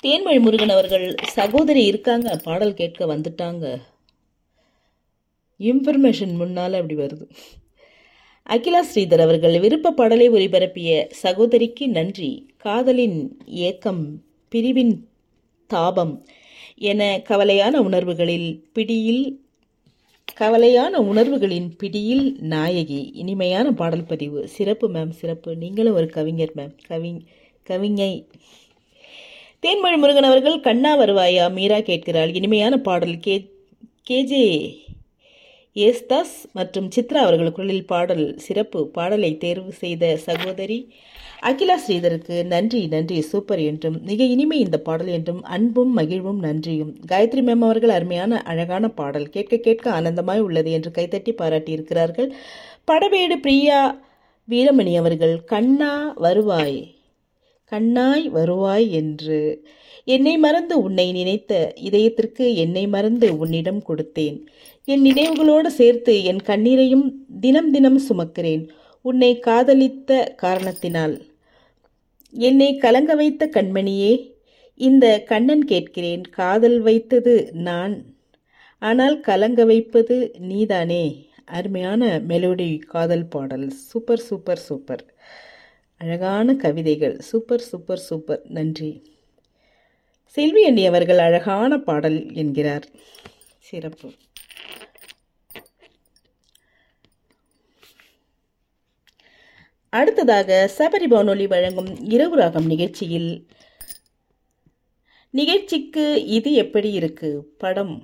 தேன்மொழி முருகன் அவர்கள் சகோதரி இருக்காங்க பாடல் கேட்க வந்துட்டாங்க இன்ஃபர்மேஷன் முன்னால் அப்படி வருது அகிலா ஸ்ரீதர் அவர்கள் விருப்ப பாடலை ஒலிபரப்பிய சகோதரிக்கு நன்றி காதலின் ஏக்கம் பிரிவின் தாபம் என கவலையான உணர்வுகளில் பிடியில் கவலையான உணர்வுகளின் பிடியில் நாயகி இனிமையான பாடல் பதிவு சிறப்பு மேம் சிறப்பு நீங்களும் ஒரு கவிஞர் மேம் கவி கவிஞை தேன்மொழி முருகன் அவர்கள் கண்ணா வருவாயா மீரா கேட்கிறாள் இனிமையான பாடல் கே கேஜே ஏஸ்தாஸ் மற்றும் சித்ரா அவர்கள் குரலில் பாடல் சிறப்பு பாடலை தேர்வு செய்த சகோதரி அகிலா ஸ்ரீதருக்கு நன்றி நன்றி சூப்பர் என்றும் மிக இனிமை இந்த பாடல் என்றும் அன்பும் மகிழ்வும் நன்றியும் காயத்ரி மேம் அவர்கள் அருமையான அழகான பாடல் கேட்க கேட்க ஆனந்தமாய் உள்ளது என்று கைத்தட்டி பாராட்டியிருக்கிறார்கள் படவேடு பிரியா வீரமணி அவர்கள் கண்ணா வருவாய் கண்ணாய் வருவாய் என்று என்னை மறந்து உன்னை நினைத்த இதயத்திற்கு என்னை மறந்து உன்னிடம் கொடுத்தேன் என் நினைவுகளோடு சேர்த்து என் கண்ணீரையும் தினம் தினம் சுமக்கிறேன் உன்னை காதலித்த காரணத்தினால் என்னை கலங்க வைத்த கண்மணியே இந்த கண்ணன் கேட்கிறேன் காதல் வைத்தது நான் ஆனால் கலங்க வைப்பது நீதானே அருமையான மெலோடி காதல் பாடல் சூப்பர் சூப்பர் சூப்பர் அழகான கவிதைகள் சூப்பர் சூப்பர் சூப்பர் நன்றி செல்வி அண்ணி அவர்கள் அழகான பாடல் என்கிறார் சிறப்பு அடுத்ததாக சபரி வானொலி வழங்கும் இரவு ராகம் நிகழ்ச்சியில் நிகழ்ச்சிக்கு இது எப்படி இருக்கு படம்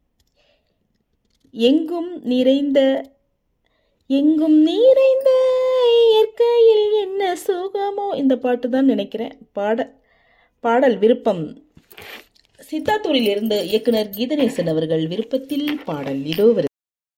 எங்கும் நிறைந்த எங்கும் நிறைந்த இயற்கையில் என்ன சுகமோ இந்த பாட்டு தான் நினைக்கிறேன் பாட பாடல் விருப்பம் சித்தாத்தூரில் இருந்து இயக்குனர் கீதநேசன் அவர்கள் விருப்பத்தில் பாடல் இதோ வருது